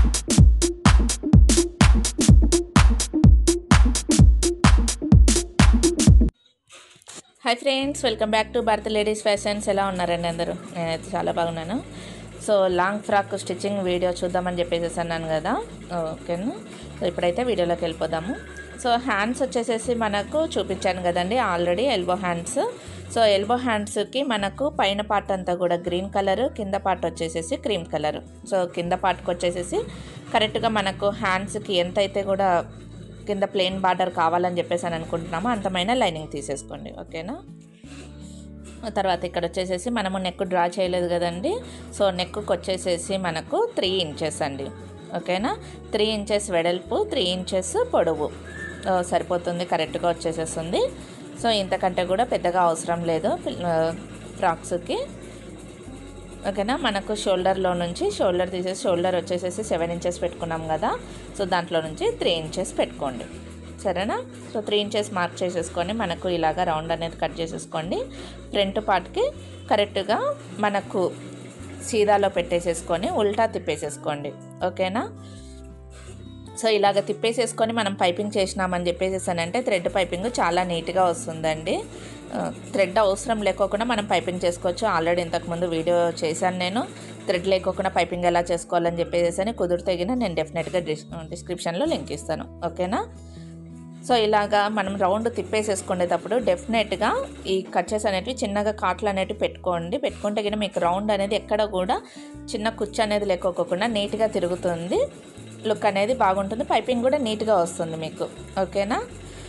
hi friends welcome back to Bharata ladies fashions ఎలా ఉన్నారండి అందరూ నేనైతే చాలా బాగున్నాను so long frock stitching video చూద్దామని చెప్పేసి అన్నాను కదా ఓకేనా సో ఇప్పుడైతే వీడియోలోకి వెళ్ళిపోదాము సో హ్యాండ్స్ వచ్చేసేసి మనకు చూపించాను కదండి already elbow hands so elbow హ్యాండ్స్కి మనకు పైన పార్ట్ అంతా కూడా గ్రీన్ కలర్ కింద పార్ట్ వచ్చేసేసి క్రీమ్ కలర్ సో కింద పార్ట్కి వచ్చేసేసి కరెక్ట్గా మనకు హ్యాండ్స్కి ఎంతైతే కూడా కింద ప్లెయిన్ బార్డర్ కావాలని చెప్పేసి అని అనుకుంటున్నామో అంతమైన లైనింగ్ తీసేసుకోండి ఓకేనా తర్వాత ఇక్కడ వచ్చేసేసి మనము నెక్ డ్రా చేయలేదు కదండి సో నెక్కు వచ్చేసేసి మనకు త్రీ ఇంచెస్ అండి ఓకేనా త్రీ ఇంచెస్ వెడల్పు త్రీ ఇంచెస్ పొడవు ఆ, సరిపోతుంది కరెక్ట్గా వచ్చేసేస్తుంది సో ఇంతకంటే కూడా పెద్దగా అవసరం లేదు పిల్- ఆ, ఫ్రాక్స్కి ఓకేనా మనకు షోల్డర్లో నుంచి షోల్డర్ తీసేసి షోల్డర్ వచ్చేసేసి సెవెన్ ఇంచెస్ పెట్టుకున్నాం కదా సో దాంట్లో నుంచి త్రీ ఇంచెస్ పెట్టుకోండి సరేనా సో త్రీ ఇంచెస్ మార్క్ చేసేసుకొని మనకు ఇలాగా రౌండ్ అనేది కట్ చేసేసుకోండి ఫ్రంట్ పార్ట్కి కరెక్ట్గా మనకు సీదాలో పెట్టేసేసుకొని ఉల్టా తిప్పేసేసుకోండి ఓకేనా సో ఇలాగ తిప్పేసేసుకొని మనం పైపింగ్ చేసినామని చెప్పేసేసానంటే థ్రెడ్ పైపింగ్ చాలా నీట్గా వస్తుందండి ఆ, థ్రెడ్ అవసరం లేకోకుండా మనం పైపింగ్ చేసుకోవచ్చు ఆల్రెడీ ఇంతకుముందు వీడియో చేశాను నేను థ్రెడ్ లేకోకుండా పైపింగ్ ఎలా చేసుకోవాలని చెప్పేసి అని కుదిరితే గిన నేను డెఫినెట్గా డిస్ డిస్క్రిప్షన్లో లింక్ ఇస్తాను ఓకేనా సో ఇలాగా మనం రౌండ్ తిప్పేసేసుకునేటప్పుడు డెఫినెట్గా ఈ కచ్చెస్ అనేటివి చిన్నగా కాట్లు అనేటివి పెట్టుకోండి పెట్టుకుంటే గిన మీకు రౌండ్ అనేది ఎక్కడ కూడా చిన్న కుచ్చు అనేది లేకోకుండా నీట్గా తిరుగుతుంది లుక్ అనేది బాగుంటుంది పైపింగ్ కూడా నీట్గా వస్తుంది మీకు ఓకేనా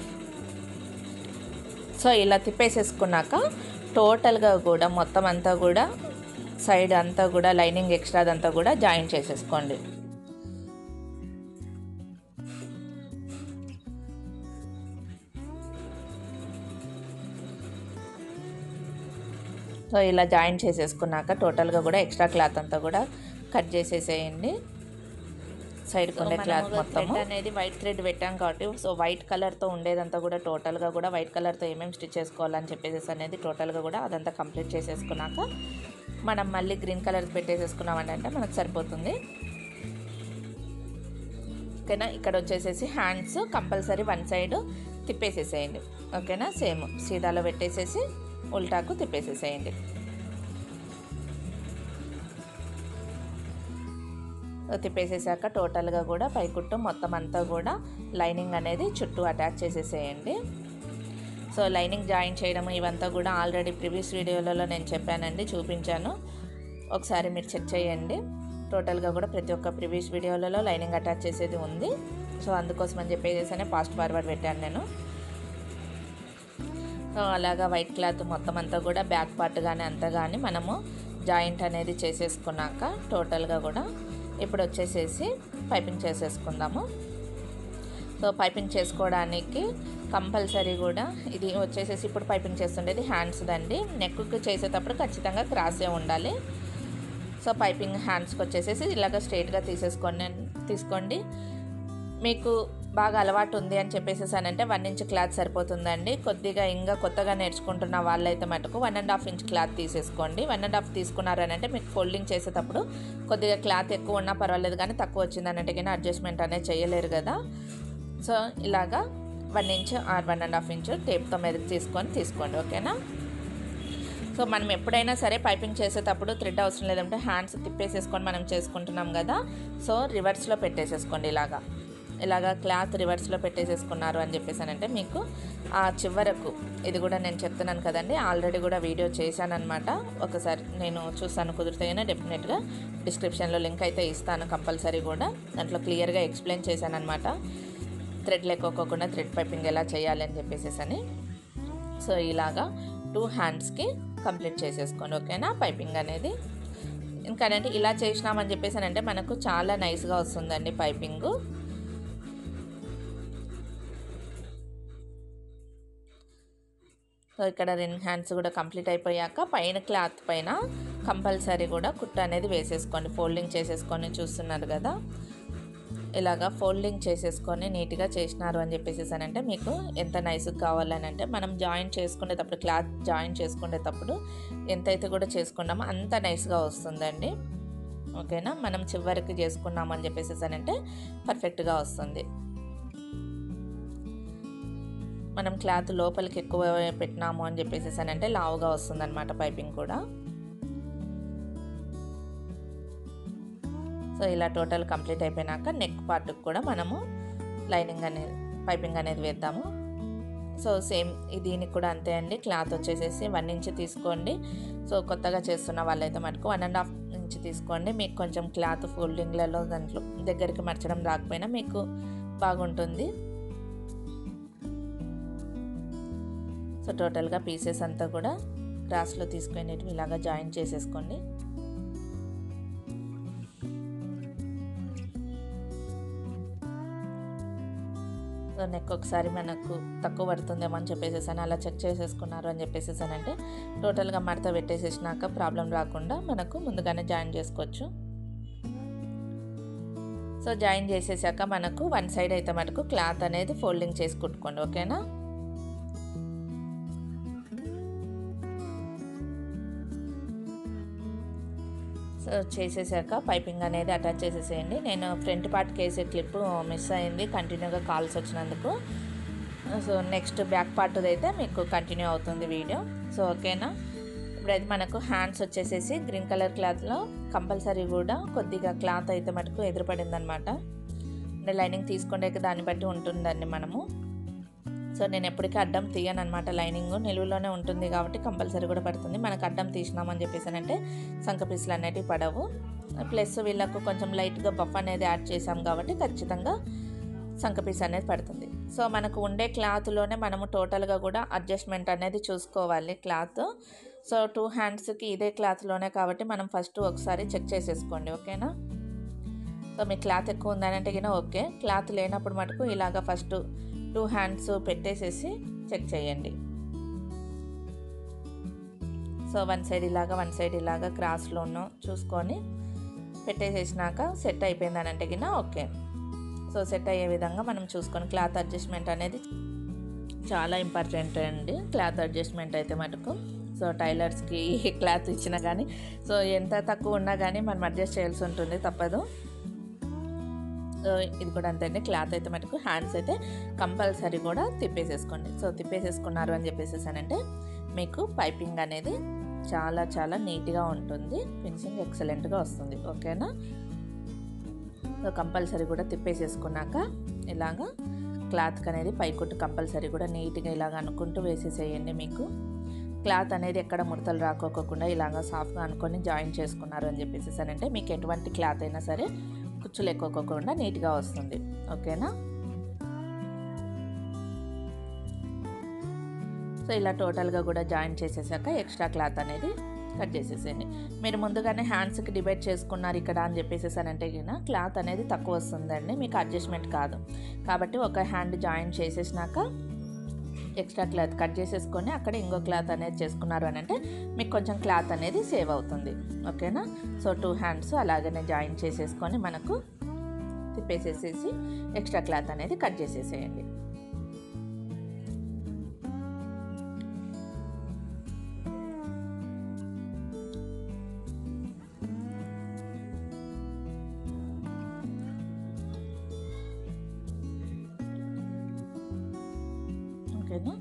సో ఇలా తిప్పేసేసుకున్నాక టోటల్గా కూడా మొత్తం అంతా కూడా సైడ్ అంతా కూడా లైనింగ్ ఎక్స్ట్రాదంతా కూడా జాయిన్ చేసేసుకోండి సో ఇలా జాయిన్ చేసేసుకున్నాక టోటల్గా కూడా ఎక్స్ట్రా క్లాత్ అంతా కూడా కట్ చేసేసేయండి సైడ్ ఉండే క్లాత్ మొత్తం అనేది వైట్ థ్రెడ్ పెట్టాం కాబట్టి సో వైట్ కలర్తో ఉండేదంతా కూడా టోటల్గా కూడా వైట్ కలర్తో ఏమేమి స్టిచ్ చేసుకోవాలని చెప్పేసి అనేది టోటల్గా కూడా అదంతా కంప్లీట్ చేసేసుకున్నాక మనం మళ్ళీ గ్రీన్ కలర్ పెట్టేసేసుకున్నామంటే అంటే మనకు సరిపోతుంది ఓకేనా ఇక్కడ వచ్చేసేసి హ్యాండ్స్ కంపల్సరీ వన్ సైడ్ తిప్పేసేసేయండి ఓకేనా సేమ్ సీదాలో పెట్టేసేసి ఉల్టాకు తిప్పేసేసేయండి తిప్పేసేసాక టోటల్గా కూడా పైకుట్టు మొత్తం అంతా కూడా లైనింగ్ అనేది చుట్టూ అటాచ్ చేసేసేయండి సో లైనింగ్ జాయిన్ చేయడం ఇవంతా కూడా ఆల్రెడీ ప్రీవియస్ వీడియోలలో నేను చెప్పానండి చూపించాను ఒకసారి మీరు చెక్ చేయండి టోటల్గా కూడా ప్రతి ఒక్క ప్రీవియస్ వీడియోలలో లైనింగ్ అటాచ్ చేసేది ఉంది సో అందుకోసం అని చెప్పేసి ఫాస్ట్ ఫార్వర్డ్ పెట్టాను నేను సో అలాగా వైట్ క్లాత్ మొత్తం అంతా కూడా బ్యాక్ పార్ట్ కానీ అంతా కానీ మనము జాయింట్ అనేది చేసేసుకున్నాక టోటల్గా కూడా ఇప్పుడు వచ్చేసేసి పైపింగ్ చేసేసుకుందాము సో పైపింగ్ చేసుకోవడానికి కంపల్సరీ కూడా ఇది వచ్చేసేసి ఇప్పుడు పైపింగ్ చేస్తుండేది హ్యాండ్స్ దండి నెక్కు చేసేటప్పుడు ఖచ్చితంగా క్రాసే ఉండాలి సో పైపింగ్ హ్యాండ్స్కి వచ్చేసేసి ఇలాగ స్ట్రైట్గా తీసేసుకోండి తీసుకోండి మీకు బాగా అలవాటు ఉంది అని చెప్పేసేసానంటే వన్ ఇంచ్ క్లాత్ సరిపోతుందండి కొద్దిగా ఇంకా కొత్తగా నేర్చుకుంటున్న వాళ్ళైతే మటుకు one and half inch cloth తీసేసుకోండి వన్ అండ్ హాఫ్ తీసుకున్నారనంటే మీకు ఫోల్డింగ్ చేసేటప్పుడు కొద్దిగా క్లాత్ ఎక్కువ ఉన్నా పర్వాలేదు కానీ తక్కువ వచ్చిందనంటే కానీ అడ్జస్ట్మెంట్ అనేది చేయలేరు కదా సో ఇలాగా one inch or one and half inch టేప్తో మీదకి తీసుకొని తీసుకోండి ఓకేనా సో మనం ఎప్పుడైనా సరే పైపింగ్ చేసేటప్పుడు థ్రెడ్ అవసరం లేదంటే హ్యాండ్స్ తిప్పేసేసుకొని మనం చేసుకుంటున్నాం కదా సో రివర్స్లో పెట్టేసేసుకోండి ఇలాగా ఇలాగా క్లాత్ రివర్స్లో పెట్టేసేసుకున్నారు అని చెప్పేసానంటే మీకు ఆ చివరకు ఇది కూడా నేను చెప్తున్నాను కదండి ఆల్రెడీ కూడా వీడియో చేశానమాట ఒకసారి నేను చూస్తాను కుదిరితే అయినా డెఫినెట్గా డిస్క్రిప్షన్లో లింక్ అయితే ఇస్తాను కంపల్సరీ కూడా దాంట్లో క్లియర్గా ఎక్స్ప్లెయిన్ చేశానమాట థ్రెడ్ లేకోకుండా థ్రెడ్ పైపింగ్ ఎలా చేయాలి అని చెప్పేసి అని సో ఇలాగా టూ హ్యాండ్స్కి కంప్లీట్ చేసేసుకోండి ఓకేనా పైపింగ్ అనేది ఇంకానంటే ఇలా చేసినామని చెప్పేసి అంటే మనకు చాలా నైస్గా వస్తుందండి పైపింగు సో ఇక్కడ రెండు హ్యాండ్స్ కూడా కంప్లీట్ అయిపోయాక పైన క్లాత్ పైన కంపల్సరీ కూడా కుట్ట అనేది వేసేసుకోండి ఫోల్డింగ్ చేసేసుకొని చూస్తున్నారు కదా ఇలాగా ఫోల్డింగ్ చేసేసుకొని నీట్గా చేసినారు అని చెప్పేసి అంటే మీకు ఎంత నైస్గా కావాలని అంటే మనం జాయిన్ చేసుకునేటప్పుడు క్లాత్ జాయిన్ చేసుకునేటప్పుడు ఎంతైతే కూడా చేసుకున్నామో అంత నైస్గా వస్తుందండి ఓకేనా మనం చివరికి చేసుకున్నామని చెప్పేసి అంటే పర్ఫెక్ట్గా వస్తుంది మనం క్లాత్ లోపలికి ఎక్కువ పెట్టినాము అని చెప్పేసి అంటే లావుగా వస్తుంది అనమాట పైపింగ్ కూడా సో ఇలా టోటల్ కంప్లీట్ అయిపోయినాక నెక్ పార్ట్కి కూడా మనము లైనింగ్ అనేది పైపింగ్ అనేది వేద్దాము సో సేమ్ దీనికి కూడా అంతే అండి క్లాత్ వచ్చేసేసి వన్ ఇంచ్ తీసుకోండి సో కొత్తగా చేస్తున్న వాళ్ళైతే మటుకు వన్ అండ్ హాఫ్ ఇంచ్ తీసుకోండి మీకు కొంచెం క్లాత్ ఫోల్డింగ్లలో దాంట్లో దగ్గరికి మర్చడం రాకపోయినా మీకు బాగుంటుంది సో టోటల్గా పీసెస్ అంతా కూడా క్రాస్లో తీసుకొని ఇలాగా జాయిన్ చేసేసుకోండి సో నెక్ ఒకసారి మనకు తక్కువ పడుతుందేమో అని చెప్పేసి అని అలా చెక్ చేసేసుకున్నారు అని చెప్పేసి అంటే టోటల్గా మడత పెట్టేసేసినాక ప్రాబ్లం రాకుండా మనకు ముందుగానే జాయిన్ చేసుకోవచ్చు సో జాయిన్ చేసేసాక మనకు వన్ సైడ్ అయితే మనకు క్లాత్ అనేది ఫోల్డింగ్ చేసి కుట్టుకోండి ఓకేనా సో చేసేసాక పైపింగ్ అనేది అటాచ్ చేసేసేయండి నేను ఫ్రంట్ పార్ట్ కేసే క్లిప్ మిస్ అయింది కంటిన్యూగా కాల్స్ వచ్చినందుకు సో నెక్స్ట్ బ్యాక్ పార్ట్ అయితే మీకు కంటిన్యూ అవుతుంది వీడియో సో ఓకేనా ఇప్పుడైతే మనకు హ్యాండ్స్ వచ్చేసేసి గ్రీన్ కలర్ క్లాత్లో కంపల్సరీ కూడా కొద్దిగా క్లాత్ అయితే మటుకు ఎదురుపడింది అనమాట అంటే లైనింగ్ తీసుకుంటే దాన్ని బట్టి ఉంటుందండి మనము సో నేను ఎప్పటికీ అడ్డం తీయను అనమాట లైనింగ్ నిలువులోనే ఉంటుంది కాబట్టి కంపల్సరీ కూడా పడుతుంది మనకు అడ్డం తీసినామని చెప్పేసానంటే సంక పీసులు అనేటివి పడవు ప్లస్ వీళ్ళకు కొంచెం లైట్గా బఫ్ అనేది యాడ్ చేసాం కాబట్టి ఖచ్చితంగా సంక పీస్ అనేది పడుతుంది సో మనకు ఉండే క్లాత్లోనే మనము టోటల్గా కూడా అడ్జస్ట్మెంట్ అనేది చూసుకోవాలి క్లాత్ సో టూ హ్యాండ్స్కి ఇదే క్లాత్లోనే కాబట్టి మనం ఫస్ట్ ఒకసారి చెక్ చేసేసుకోండి ఓకేనా సో మీ క్లాత్ ఎక్కువ ఉందనంటే కింద ఓకే క్లాత్ లేనప్పుడు మటుకు ఇలాగ ఫస్ట్ టూ హ్యాండ్స్ పెట్టేసేసి చెక్ చేయండి సో వన్ సైడ్ ఇలాగా వన్ సైడ్ ఇలాగా క్రాస్లోనూ చూసుకొని పెట్టేసేసినాక సెట్ అయిపోయిందని అంటే కింద ఓకే సో సెట్ అయ్యే విధంగా మనం చూసుకొని క్లాత్ అడ్జస్ట్మెంట్ అనేది చాలా ఇంపార్టెంట్ అండి క్లాత్ అడ్జస్ట్మెంట్ అయితే మటుకు సో టైలర్స్కి క్లాత్ ఇచ్చినా కానీ సో ఎంత తక్కువ ఉన్నా కానీ మనం అడ్జస్ట్ చేయాల్సి ఉంటుంది తప్పదు సో ఇది కూడా అంతే అండి క్లాత్ అయితే మటుకు హ్యాండ్స్ అయితే కంపల్సరీ కూడా తిప్పేసేసుకోండి సో తిప్పేసేసుకున్నారు అని చెప్పేసేసానంటే మీకు పైపింగ్ అనేది చాలా చాలా నీట్గా ఉంటుంది ఫినిషింగ్ ఎక్సలెంట్గా వస్తుంది ఓకేనా సో కంపల్సరీ కూడా తిప్పేసేసుకున్నాక ఇలాగా క్లాత్కి అనేది పైకుట్టు కంపల్సరీ కూడా నీట్గా ఇలాగ అనుకుంటూ వేసేసేయండి మీకు క్లాత్ అనేది ఎక్కడ ముడతలు రాకోకుండా ఇలాగ సాఫ్ట్గా అనుకొని జాయిన్ చేసుకున్నారు అని చెప్పేసి అంటే మీకు ఎటువంటి క్లాత్ అయినా సరే కుచ్చులు ఎక్కువకోకుండా నీట్గా వస్తుంది ఓకేనా సో ఇలా టోటల్గా కూడా జాయిన్ చేసేసాక ఎక్స్ట్రా క్లాత్ అనేది కట్ చేసేసేయండి మీరు ముందుగానే హ్యాండ్స్కి డివైడ్ చేసుకున్నారు ఇక్కడ అని చెప్పేసేసానంటే కింద క్లాత్ అనేది తక్కువ వస్తుందండి మీకు అడ్జస్ట్మెంట్ కాదు కాబట్టి ఒక హ్యాండ్ జాయిన్ చేసేసినాక ఎక్స్ట్రా క్లాత్ కట్ చేసేసుకొని అక్కడ ఇంకో క్లాత్ అనేది చేసుకున్నారు అని అంటే మీకు కొంచెం క్లాత్ అనేది సేవ్ అవుతుంది ఓకేనా సో టూ హ్యాండ్స్ అలాగనే జాయిన్ చేసేసుకొని మనకు తిప్పేసేసేసి ఎక్స్ట్రా క్లాత్ అనేది కట్ చేసేసేయండి ఓకేనా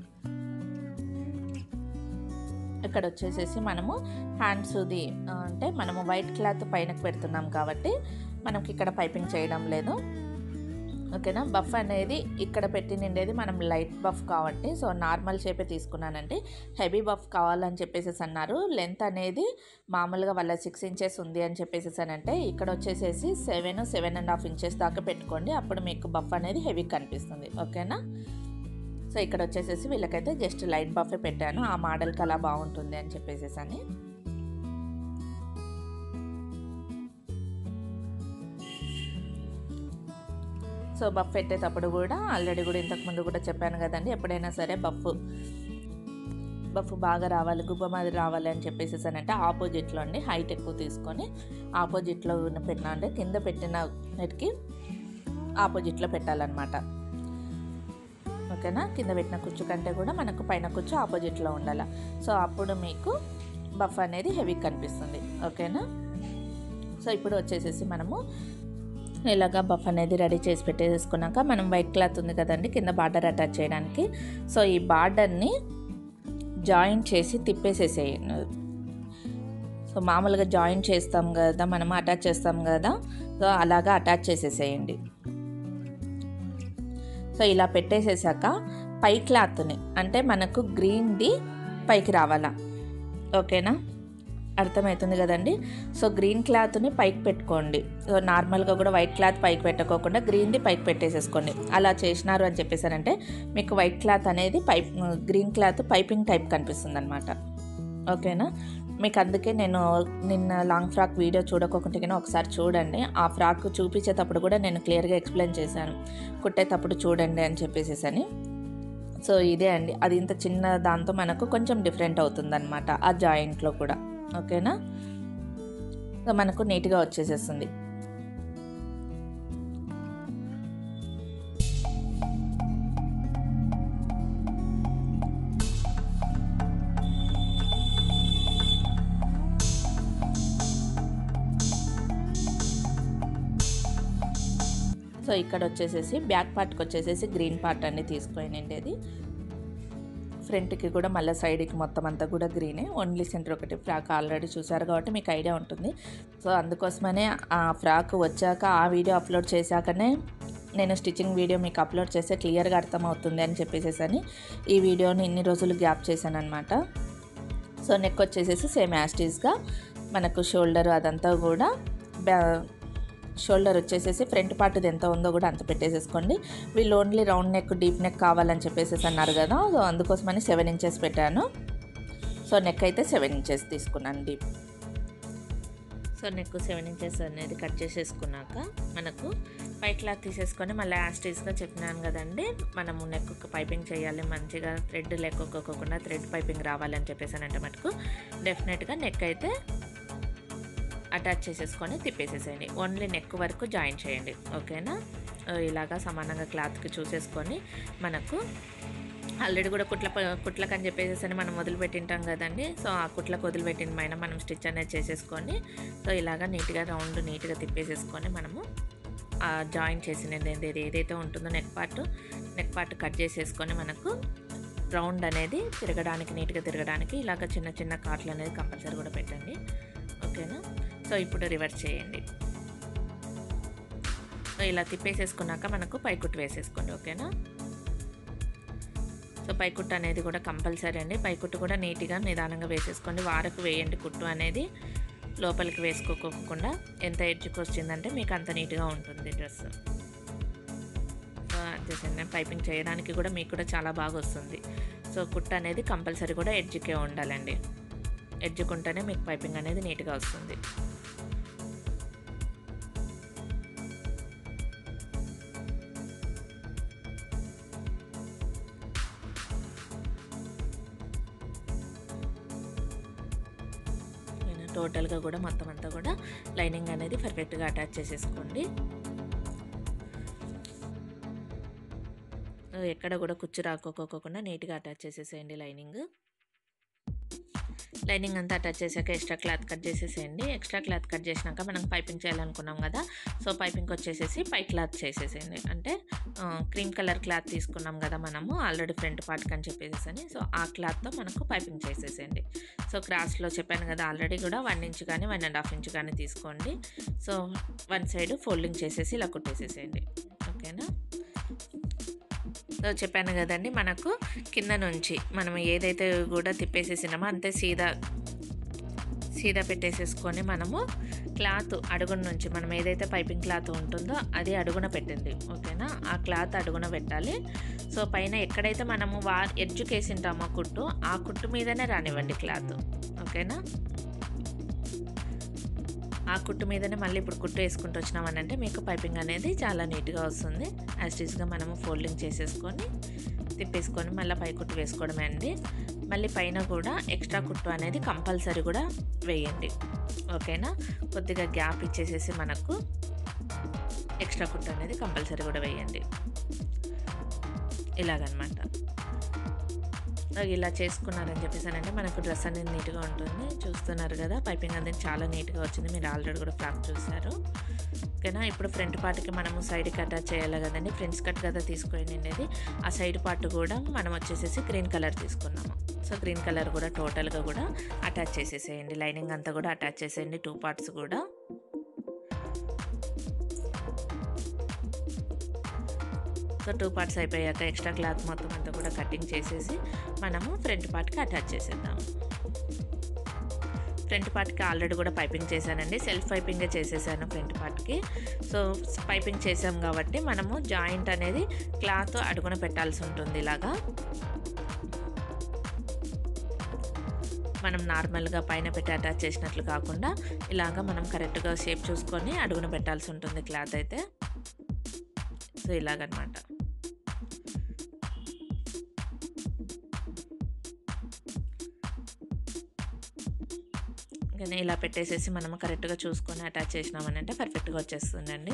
ఇక్కడ వచ్చేసేసి మనము హ్యాండ్స్ది అంటే మనము వైట్ క్లాత్ పైనకు పెడుతున్నాం కాబట్టి మనకి ఇక్కడ పైపింగ్ చేయడం లేదు ఓకేనా బఫ్ అనేది ఇక్కడ పెట్టి నిండేది మనం లైట్ బఫ్ కాబట్టి సో నార్మల్ షేపే తీసుకున్నానండి హెవీ బఫ్ కావాలని చెప్పేసి అన్నారు లెంత్ అనేది మామూలుగా వాళ్ళ సిక్స్ ఇంచెస్ ఉంది అని చెప్పేసి అంటే ఇక్కడ వచ్చేసేసి seven seven and half inches దాకా పెట్టుకోండి అప్పుడు మీకు బఫ్ అనేది హెవీ కనిపిస్తుంది ఓకేనా సో ఇక్కడ వచ్చేసేసి వీళ్ళకైతే జస్ట్ లైట్ బఫే పెట్టాను ఆ మోడల్కి అలా బాగుంటుంది అని చెప్పేసి అని సో బఫ్ పెట్టేటప్పుడు కూడా ఆల్రెడీ కూడా ఇంతకుముందు కూడా చెప్పాను కదండి ఎప్పుడైనా సరే బఫ్ బఫ్ బాగా రావాలి గుబ్బ మాది రావాలి అని చెప్పేసి అంటే ఆపోజిట్లో అండి హైట్ ఎక్కువ తీసుకొని ఆపోజిట్లో పెట్టినా అంటే కింద పెట్టిన నెట్కి ఆపోజిట్లో పెట్టాలన్నమాట ఓకేనా కింద పెట్టిన కుచ్చు కంటే కూడా మనకు పైన కుచ్చు ఆపోజిట్లో ఉండాలి సో అప్పుడు మీకు బఫ్ అనేది హెవీ కనిపిస్తుంది ఓకేనా సో ఇప్పుడు వచ్చేసేసి మనము ఇలాగా బఫ్ అనేది రెడీ చేసి పెట్టేసుకున్నాక మనం వైట్ క్లాత్ ఉంది కదండి కింద బార్డర్ అటాచ్ చేయడానికి సో ఈ బార్డర్ని జాయింట్ చేసి తిప్పేసేసేయండి సో మామూలుగా జాయింట్ చేస్తాం కదా మనం అటాచ్ చేస్తాం కదా సో అలాగా అటాచ్ చేసేసేయండి సో ఇలా పెట్టేసేసాక పై క్లాత్ని అంటే మనకు గ్రీన్ది పైకి రావాలా ఓకేనా అర్థమవుతుంది కదండి సో గ్రీన్ క్లాత్ని పైకి పెట్టుకోండి సో నార్మల్గా కూడా వైట్ క్లాత్ పైకి పెట్టుకోకుండా గ్రీన్ది పైకి పెట్టేసేసుకోండి అలా చేసినారు అని చెప్పేసారంటే మీకు వైట్ క్లాత్ అనేది pipe green cloth piping type కనిపిస్తుంది అనమాట ఓకేనా మీకు అందుకే నేను నిన్న లాంగ్ ఫ్రాక్ వీడియో చూడకోకుండా ఒకసారి చూడండి ఆ ఫ్రాక్ చూపించేటప్పుడు కూడా నేను క్లియర్గా ఎక్స్ప్లెయిన్ చేశాను కుట్టేటప్పుడు చూడండి అని చెప్పేసేసని సో ఇదే అండి అది ఇంత చిన్న దాంతో మనకు కొంచెం డిఫరెంట్ అవుతుంది అనమాట ఆ జాయింట్లో కూడా ఓకేనా సో మనకు నీట్గా వచ్చేసేస్తుంది సో ఇక్కడ వచ్చేసేసి బ్యాక్ పార్ట్కి వచ్చేసేసి గ్రీన్ పార్ట్ అన్ని తీసుకోనండి అది ఫ్రంట్కి కూడా మళ్ళీ సైడ్కి మొత్తం అంతా కూడా గ్రీనే ఓన్లీ సెంటర్ ఒకటి ఫ్రాక్ ఆల్రెడీ చూసారు కాబట్టి మీకు ఐడియా ఉంటుంది సో అందుకోసమనే ఆ ఫ్రాక్ వచ్చాక ఆ వీడియో అప్లోడ్ చేశాకనే నేను స్టిచ్చింగ్ వీడియో మీకు అప్లోడ్ చేస్తే క్లియర్గా అర్థమవుతుంది అని చెప్పేసేసని ఈ వీడియోని ఇన్ని రోజులు గ్యాప్ చేశాను అనమాట సో నెక్ వచ్చేసేసి సేమ్ యాస్టీస్గా మనకు షోల్డర్ అదంతా కూడా షోల్డర్ వచ్చేసేసి ఫ్రంట్ పార్ట్ ఎంత ఉందో కూడా అంత పెట్టేసేసుకోండి వీళ్ళు only round neck deep neck కావాలని చెప్పేసి అన్నారు కదా సో అందుకోసమని సెవెన్ ఇంచెస్ పెట్టాను సో నెక్ అయితే సెవెన్ ఇంచెస్ తీసుకున్నాను deep so neck seven inches అనేది కట్ చేసేసుకున్నాక మనకు పై క్లాత్ తీసేసుకొని మళ్ళీ యాస్టీస్గా చెప్పినాను కదండి మనము నెక్ పైపింగ్ చేయాలి మంచిగా థ్రెడ్ లేకపోకుండా థ్రెడ్ పైపింగ్ రావాలని చెప్పేసానంటే మటుకు డెఫినెట్గా నెక్ అయితే అటాచ్ చేసేసుకొని తిప్పేసేసేయండి ఓన్లీ నెక్ వరకు జాయిన్ చేయండి ఓకేనా ఇలాగా సమానంగా క్లాత్కి చూసేసుకొని మనకు ఆల్రెడీ కూడా కుట్ల కుట్లకు అని చెప్పేసి మనం వదిలిపెట్టింటాం కదండి సో ఆ కుట్లకు వదిలిపెట్టిన పైన మనం స్టిచ్ అనేది చేసేసుకొని సో ఇలాగా నీట్గా రౌండ్ నీట్గా తిప్పేసేసుకొని మనము జాయిన్ చేసినది ఏది ఏదైతే ఉంటుందో neck part neck part cut చేసేసుకొని మనకు రౌండ్ అనేది తిరగడానికి నీట్గా తిరగడానికి ఇలాగ చిన్న చిన్న కాట్లు అనేది కంపల్సరీ కూడా పెట్టండి ఓకేనా సో ఇప్పుడు రివర్స్ చేయండి సో ఇలా తిప్పేసేసుకున్నాక మనకు పైకుట్టు వేసేసుకోండి ఓకేనా సో పైకుట్టు అనేది కూడా కంపల్సరీ అండి పైకుట్టు కూడా నీట్గా నిదానంగా వేసేసుకోండి వారకు వేయండి కుట్టు అనేది లోపలికి వేసుకోకుండా ఎంత ఎడ్జ్కి వచ్చిందంటే మీకు అంత నీట్గా ఉంటుంది డ్రెస్ సో చేసింది పైపింగ్ చేయడానికి కూడా మీకు కూడా చాలా బాగా వస్తుంది సో కుట్టు అనేది కంపల్సరీ కూడా ఎడ్జ్కే ఉండాలండి ఎడ్జుకుంటేనే మీకు పైపింగ్ అనేది నీట్గా వస్తుంది టోటల్గా కూడా మొత్తం అంతా కూడా లైనింగ్ అనేది పర్ఫెక్ట్గా అటాచ్ చేసేసుకోండి ఎక్కడ కూడా కుచ్చు రాకోకోకుండా నీట్గా అటాచ్ చేసేసేయండి లైనింగ్ లైనింగ్ అంతా అటాచ్ చేశాక ఎక్స్ట్రా క్లాత్ కట్ చేసేసేయండి ఎక్స్ట్రా క్లాత్ కట్ చేసినాక మనం పైపింగ్ చేయాలనుకున్నాం కదా సో పైపింగ్ వచ్చేసేసి పై క్లాత్ చేసేసేయండి అంటే క్రీమ్ కలర్ క్లాత్ తీసుకున్నాం కదా మనము ఆల్రెడీ ఫ్రంట్ పార్ట్కి అని చెప్పేసి అని సో ఆ క్లాత్తో మనకు పైపింగ్ చేసేసేయండి సో క్రాస్లో చెప్పాను కదా ఆల్రెడీ కూడా వన్ ఇంచ్ కానీ వన్ అండ్ హాఫ్ ఇంచ్ కానీ తీసుకోండి సో వన్ సైడ్ ఫోల్డింగ్ చేసేసి ఇలా కుట్టేసేసేయండి ఓకేనా సో చెప్పాను కదండి మనకు కింద నుంచి మనం ఏదైతే కూడా తిప్పేసేసినామో అంతే సీదా సీదా పెట్టేసేసుకొని మనము క్లాత్ అడుగున నుంచి మనం ఏదైతే పైపింగ్ క్లాత్ ఉంటుందో అది అడుగున పెట్టింది ఓకేనా ఆ క్లాత్ అడుగున పెట్టాలి సో పైన ఎక్కడైతే మనము వా ఎడ్జుకేసింటామో కుట్టు ఆ కుట్టు మీదనే రానివ్వండి క్లాత్ ఓకేనా ఆ కుట్టు మీదనే మళ్ళీ ఇప్పుడు కుట్టు వేసుకుంటూ వచ్చినామనంటే మీకు పైపింగ్ అనేది చాలా నీట్గా వస్తుంది యాస్టీస్గా మనము ఫోల్డింగ్ చేసేసుకొని తిప్పేసుకొని మళ్ళీ పై కుట్టు వేసుకోవడమే అండి మళ్ళీ పైన కూడా ఎక్స్ట్రా కుట్టు అనేది కంపల్సరీ కూడా వేయండి ఓకేనా కొద్దిగా గ్యాప్ ఇచ్చేసేసి మనకు ఎక్స్ట్రా కుట్టు అనేది కంపల్సరీ కూడా వేయండి ఇలాగనమాట ఇలా చేసుకున్నారని చెప్పేసానంటే మనకు డ్రెస్ అనేది నీట్గా ఉంటుంది చూస్తున్నారు కదా పైపింగ్ అనేది చాలా నీట్గా వచ్చింది మీరు ఆల్రెడీ కూడా ఫ్రాక్ చూసారు ఓకేనా ఇప్పుడు ఫ్రంట్ పార్ట్కి మనము సైడ్కి అటాచ్ చేయాలి కదండి ఫ్రంట్స్ కట్ కదా తీసుకొని ఉండేది ఆ సైడ్ పార్ట్ కూడా మనం వచ్చేసేసి గ్రీన్ కలర్ తీసుకున్నాము సో గ్రీన్ కలర్ కూడా టోటల్గా కూడా అటాచ్ చేసేసేయండి లైనింగ్ అంతా కూడా అటాచ్ చేసేయండి టూ పార్ట్స్ కూడా సో టూ పార్ట్స్ అయిపోయాక ఎక్స్ట్రా క్లాత్ మొత్తం అంతా కూడా కటింగ్ చేసేసి మనము ఫ్రంట్ పార్ట్కి అటాచ్ చేసేద్దాం ఫ్రంట్ పార్ట్కి ఆల్రెడీ కూడా పైపింగ్ చేశానండి సెల్ఫ్ పైపింగే చేసేసాను ఫ్రంట్ పార్ట్కి సో పైపింగ్ చేసాం కాబట్టి మనము జాయింట్ అనేది క్లాత్ అడుగున పెట్టాల్సి ఉంటుంది ఇలాగా మనం నార్మల్గా పైన పెట్టి అటాచ్ చేసినట్లు కాకుండా ఇలాగా మనం కరెక్ట్గా షేప్ చూసుకొని అడుగున పెట్టాల్సి ఉంటుంది క్లాత్ అయితే సో ఇలాగనమాట కానీ ఇలా పెట్టేసేసి మనము కరెక్ట్గా చూసుకొని అటాచ్ చేసినామని అంటే పర్ఫెక్ట్గా వచ్చేస్తుందండి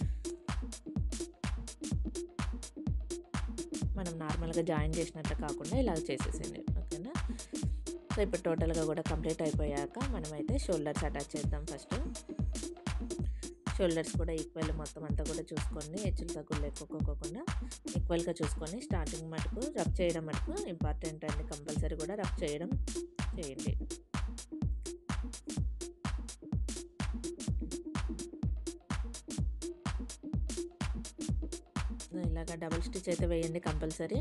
మనం నార్మల్గా జాయిన్ చేసినట్టు కాకుండా ఇలా చేసేసింది ఓకేనా సో ఇప్పుడు టోటల్గా కూడా కంప్లీట్ అయిపోయాక మనమైతే షోల్డర్స్ అటాచ్ చేద్దాం ఫస్ట్ షోల్డర్స్ కూడా ఈక్వల్ మొత్తం అంతా కూడా చూసుకొని హెచ్చులు తగ్గులు ఎక్కువకోకుండా ఈక్వల్గా చూసుకొని స్టార్టింగ్ మటుకు రబ్ చేయడం మటుకు ఇంపార్టెంట్ అండి కంపల్సరీ కూడా రబ్ చేయడం చేయండి ఇలాగ డబుల్ స్టిచ్ అయితే వేయండి కంపల్సరీ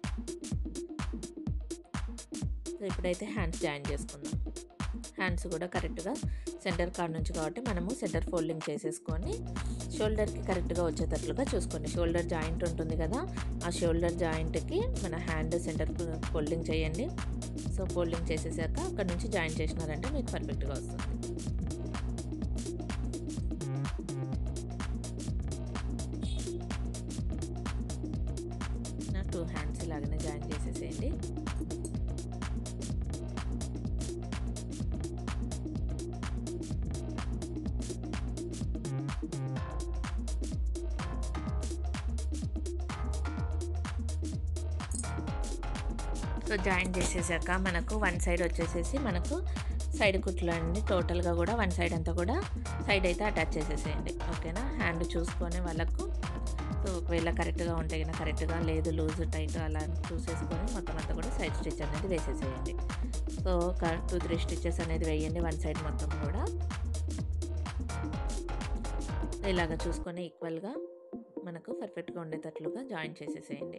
సో ఇప్పుడైతే హ్యాండ్స్ జాయిన్ చేసుకుందాం హ్యాండ్స్ కూడా కరెక్ట్గా సెంటర్ కార్ నుంచి కాబట్టి మనము సెంటర్ ఫోల్డింగ్ చేసేసుకొని షోల్డర్కి కరెక్ట్గా వచ్చేటట్లుగా చూసుకోండి షోల్డర్ జాయింట్ ఉంటుంది కదా ఆ షోల్డర్ జాయింట్కి మన హ్యాండ్ సెంటర్ ఫోల్డింగ్ చేయండి సో ఫోల్డింగ్ చేసేసాక అక్కడ నుంచి జాయిన్ చేసినారంటే మీకు పర్ఫెక్ట్గా వస్తుంది నా టూ హ్యాండ్స్ ఇలాగనే జాయిన్ చేసేసేయండి సో జాయిన్ చేసేసాక మనకు వన్ సైడ్ వచ్చేసేసి మనకు సైడ్ కుట్లు అండి టోటల్గా కూడా వన్ సైడ్ అంతా కూడా సైడ్ అయితే అటాచ్ చేసేసేయండి ఓకేనా హ్యాండ్ చూసుకొని వాళ్ళకు సో ఒకవేళ కరెక్ట్గా ఉంటే కనుక కరెక్ట్గా లేదు లూజ్ టైట్ అలా చూసేసుకొని మొత్తం అంతా కూడా సైడ్ స్టిచ్ అనేది వేసేసేయండి సో ఒక టూ త్రీ స్టిచెస్ అనేది వేయండి వన్ సైడ్ మొత్తం కూడా ఇలాగ చూసుకొని ఈక్వల్గా మనకు పర్ఫెక్ట్గా ఉండేటట్లుగా జాయిన్ చేసేసేయండి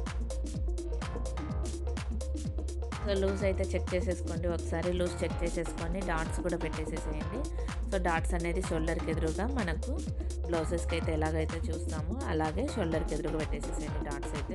సో లూజ్ అయితే చెక్ చేసేసుకోండి ఒకసారి లూజ్ చెక్ చేసేసుకొని డాట్స్ కూడా పెట్టేసేసేయండి సో డాట్స్ అనేది షోల్డర్కి ఎదురుగా మనకు బ్లౌజెస్కి అయితే ఎలాగైతే చూస్తామో అలాగే షోల్డర్కి ఎదురుగా పెట్టేసేసేయండి డాట్స్ అయితే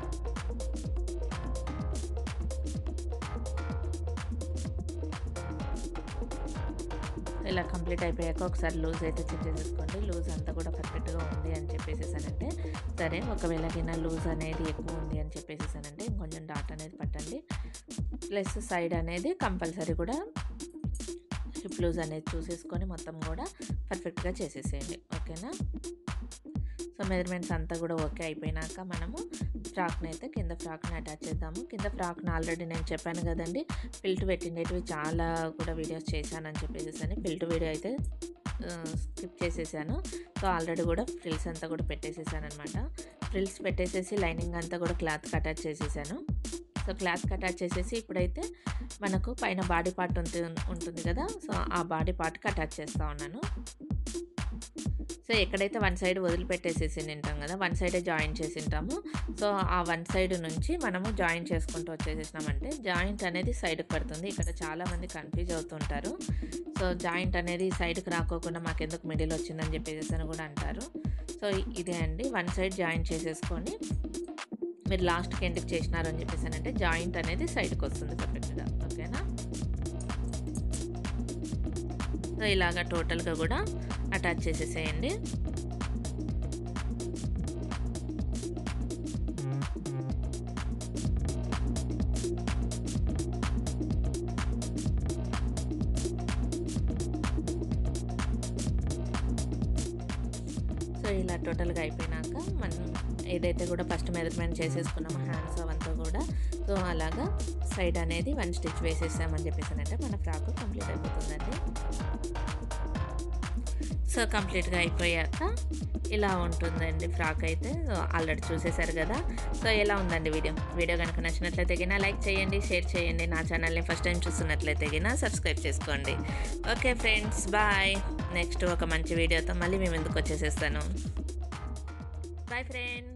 ఇలా కంప్లీట్ అయిపోయాక ఒకసారి లూజ్ అయితే చెక్ చేసేసుకోండి లూజ్ అంతా కూడా పర్ఫెక్ట్గా ఉంది అని చెప్పేసేసానంటే సరే ఒకవేళ కింద లూజ్ అనేది ఎక్కువ ఉంది అని చెప్పేసేసానంటే ఇంకొంచెం డాట్ అనేది పట్టండి ప్లస్ సైడ్ అనేది కంపల్సరీ కూడా హిప్ లూజ్ అనేది చూసేసుకొని మొత్తం కూడా పర్ఫెక్ట్గా చేసేసేయండి ఓకేనా సో మెజర్మెంట్స్ అంతా కూడా ఓకే అయిపోయినాక మనము ఫ్రాక్ని అయితే కింద ఫ్రాక్ని అటాచ్ చేద్దాము కింద ఫ్రాక్ని ఆల్రెడీ నేను చెప్పాను కదండి పిల్ట్ పెట్టినవి చాలా కూడా వీడియోస్ చేశానని చెప్పేసి అని పిల్ట్ వీడియో అయితే స్కిప్ చేసేసాను సో ఆల్రెడీ కూడా ఫ్రిల్స్ అంతా కూడా పెట్టేసేసాను అనమాట ఫ్రిల్స్ పెట్టేసేసి లైనింగ్ అంతా కూడా క్లాత్కి అటాచ్ చేసేసాను సో క్లాత్కి అటాచ్ చేసేసి ఇప్పుడైతే మనకు పైన బాడీ పార్ట్ ఉంటుంది ఉంటుంది కదా సో ఆ బాడీ పార్ట్కి అటాచ్ చేస్తూ ఉన్నాను సో ఎక్కడైతే వన్ సైడ్ వదిలిపెట్టేసేసి తింటాం కదా వన్ సైడే జాయిన్ చేసి ఉంటాము సో ఆ వన్ సైడ్ నుంచి మనము జాయిన్ చేసుకుంటూ వచ్చేసేసినామంటే జాయింట్ అనేది సైడ్కి పడుతుంది ఇక్కడ చాలామంది కన్ఫ్యూజ్ అవుతుంటారు సో జాయింట్ అనేది సైడ్కి రాకోకుండా మాకు ఎందుకు మిడిల్ వచ్చిందని చెప్పేసి అని కూడా అంటారు సో ఇదే అండి వన్ సైడ్ జాయిన్ చేసేసుకొని మీరు లాస్ట్కి ఎందుకు చేసినారు అని చెప్పేసి అంటే జాయింట్ అనేది సైడ్కి వస్తుంది పర్ఫెక్ట్గా ఓకేనా సో ఇలాగా టోటల్గా కూడా అటాచ్ చేసేసేయండి సో సో ఇలా టోటల్గా అయిపోయినాక మనం ఏదైతే కూడా ఫస్ట్ మెజర్మెంట్ చేసేసుకున్నామో హ్యాండ్స్ అవంతా కూడా సో అలాగా సైడ్ అనేది వన్ స్టిచ్ వేసేసామని చెప్పేసి అంటే మన ఫ్రాక్ కంప్లీట్ అయిపోతుందండి సో కంప్లీట్గా అయిపోయాక ఇలా ఉంటుందండి ఫ్రాక్ అయితే ఆల్రెడీ చూసేశారు కదా సో ఎలా ఉందండి వీడియో వీడియో కనుక నచ్చినట్లయితే గిన లైక్ చేయండి షేర్ చేయండి నా ఛానల్ని ఫస్ట్ టైం చూస్తున్నట్లయితే గిన సబ్స్క్రైబ్ చేసుకోండి ఓకే ఫ్రెండ్స్ బాయ్ నెక్స్ట్ ఒక మంచి వీడియోతో మళ్ళీ మేము ఎందుకు వచ్చేసేస్తాను బాయ్ ఫ్రెండ్స్